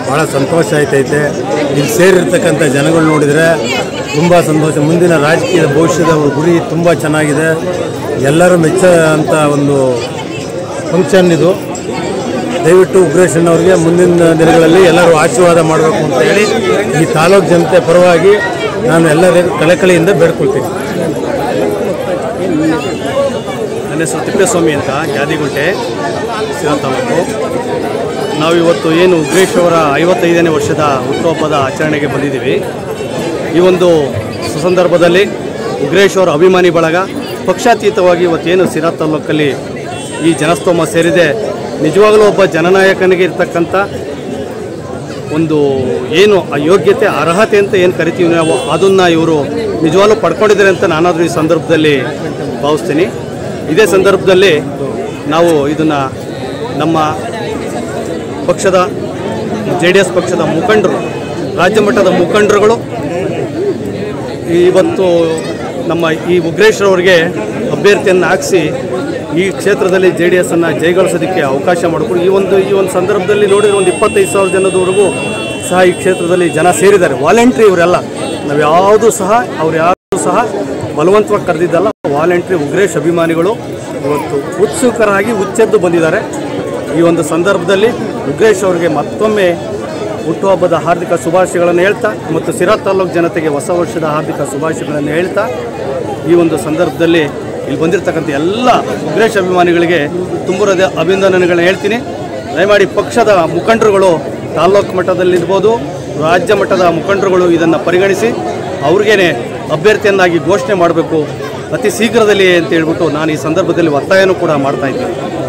ಭಾಳ ಸಂತೋಷ ಆಯ್ತೈತೆ ಇಲ್ಲಿ ಸೇರಿರ್ತಕ್ಕಂಥ ಜನಗಳು ನೋಡಿದರೆ ತುಂಬ ಸಂತೋಷ ಮುಂದಿನ ರಾಜಕೀಯದ ಭವಿಷ್ಯದ ಗುರಿ ತುಂಬ ಚೆನ್ನಾಗಿದೆ ಎಲ್ಲರೂ ಮೆಚ್ಚ ಅಂತ ಒಂದು ಫಂಕ್ಷನ್ ಇದು ದಯವಿಟ್ಟು ಉಗ್ರೇಶಣ್ಣವ್ರಿಗೆ ಮುಂದಿನ ದಿನಗಳಲ್ಲಿ ಎಲ್ಲರೂ ಆಶೀರ್ವಾದ ಮಾಡಬೇಕು ಅಂತ ಹೇಳಿ ಈ ತಾಲೂಕು ಜನತೆ ಪರವಾಗಿ ನಾನು ಎಲ್ಲರಿಗೂ ಕಳಕಳಿಯಿಂದ ಬೇಡ್ಕೊಳ್ತೀನಿ ನನ್ನ ಹೆಸರು ತಿಪ್ಪೇಸ್ವಾಮಿ ಅಂತ ಯಾದಿಗುಂಟೆ ಸಿರಾ ತಾಲೂಕು ನಾವಿವತ್ತು ಏನು ಉಗ್ರೇಶ್ ಅವರ ಐವತ್ತೈದನೇ ವರ್ಷದ ಹುಟ್ಟುಹಬ್ಬದ ಆಚರಣೆಗೆ ಬಂದಿದ್ದೀವಿ ಈ ಒಂದು ಸುಸಂದರ್ಭದಲ್ಲಿ ಉಗ್ರೇಶ್ ಅವರ ಅಭಿಮಾನಿ ಬಳಗ ಪಕ್ಷಾತೀತವಾಗಿ ಇವತ್ತೇನು ಸಿರಾ ತಾಲೂಕಲ್ಲಿ ಈ ಜನಸ್ತೋಮ ಸೇರಿದೆ ನಿಜವಾಗಲೂ ಒಬ್ಬ ಜನನಾಯಕನಿಗೆ ಇರ್ತಕ್ಕಂಥ ಒಂದು ಏನು ಆ ಯೋಗ್ಯತೆ ಅರ್ಹತೆ ಅಂತ ಏನು ಕರಿತೀವಿ ನಾವು ಅದನ್ನು ಇವರು ನಿಜವಾಗ್ಲೂ ಪಡ್ಕೊಂಡಿದ್ದಾರೆ ಅಂತ ನಾನಾದರೂ ಈ ಸಂದರ್ಭದಲ್ಲಿ ಭಾವಿಸ್ತೀನಿ ಇದೇ ಸಂದರ್ಭದಲ್ಲಿ ನಾವು ಇದನ್ನು ನಮ್ಮ ಪಕ್ಷದ ಜೆ ಡಿ ಎಸ್ ಪಕ್ಷದ ಮುಖಂಡರು ರಾಜ್ಯ ಮಟ್ಟದ ಮುಖಂಡರುಗಳು ಇವತ್ತು ನಮ್ಮ ಈ ಉಗ್ರೇಶ್ರವರಿಗೆ ಅಭ್ಯರ್ಥಿಯನ್ನು ಹಾಕಿಸಿ ಈ ಕ್ಷೇತ್ರದಲ್ಲಿ ಜೆ ಡಿ ಎಸ್ಸನ್ನು ಜಯಗಳಿಸೋದಕ್ಕೆ ಅವಕಾಶ ಮಾಡಿಕೊಡು ಈ ಒಂದು ಈ ಒಂದು ಸಂದರ್ಭದಲ್ಲಿ ನೋಡಿದ್ರೆ ಒಂದು ಇಪ್ಪತ್ತೈದು ಸಾವಿರ ಜನದವರೆಗೂ ಸಹ ಈ ಕ್ಷೇತ್ರದಲ್ಲಿ ಜನ ಸೇರಿದ್ದಾರೆ ವಾಲಂಟ್ರಿ ಇವರೆಲ್ಲ ನಾವು ಯಾವುದೂ ಸಹ ಅವ್ರು ಯಾರು ಸಹ ಬಲವಂತವಾಗಿ ಕರೆದಿದ್ದಲ್ಲ ವಾಲಂಟ್ರಿ ಉಗ್ರೇಶ್ ಅಭಿಮಾನಿಗಳು ಇವತ್ತು ಉತ್ಸುಕರಾಗಿ ಉಚ್ಚೆದ್ದು ಬಂದಿದ್ದಾರೆ ಈ ಒಂದು ಸಂದರ್ಭದಲ್ಲಿ ಉಗ್ರೇಶ್ ಅವರಿಗೆ ಮತ್ತೊಮ್ಮೆ ಹುಟ್ಟುಹಬ್ಬದ ಹಾರ್ದಿಕ ಶುಭಾಶಯಗಳನ್ನು ಹೇಳ್ತಾ ಮತ್ತು ಸಿರಾ ತಾಲೂಕು ಜನತೆಗೆ ಹೊಸ ವರ್ಷದ ಹಾರ್ದಿಕ ಶುಭಾಶಯಗಳನ್ನು ಹೇಳ್ತಾ ಈ ಒಂದು ಸಂದರ್ಭದಲ್ಲಿ ಇಲ್ಲಿ ಬಂದಿರತಕ್ಕಂಥ ಎಲ್ಲ ಉಗ್ರೇಶ್ ಅಭಿಮಾನಿಗಳಿಗೆ ತುಂಬುರದ ಅಭಿನಂದನೆಗಳನ್ನ ಹೇಳ್ತೀನಿ ದಯಮಾಡಿ ಪಕ್ಷದ ಮುಖಂಡರುಗಳು ತಾಲ್ಲೂಕು ಮಟ್ಟದಲ್ಲಿರ್ಬೋದು ರಾಜ್ಯ ಮಟ್ಟದ ಮುಖಂಡರುಗಳು ಇದನ್ನು ಪರಿಗಣಿಸಿ ಅವ್ರಿಗೇನೆ ಅಭ್ಯರ್ಥಿಯನ್ನಾಗಿ ಘೋಷಣೆ ಮಾಡಬೇಕು ಅತಿ ಶೀಘ್ರದಲ್ಲಿ ಅಂತ ಹೇಳ್ಬಿಟ್ಟು ನಾನು ಈ ಸಂದರ್ಭದಲ್ಲಿ ಒತ್ತಾಯನೂ ಕೂಡ ಮಾಡ್ತಾ ಇದ್ದೀನಿ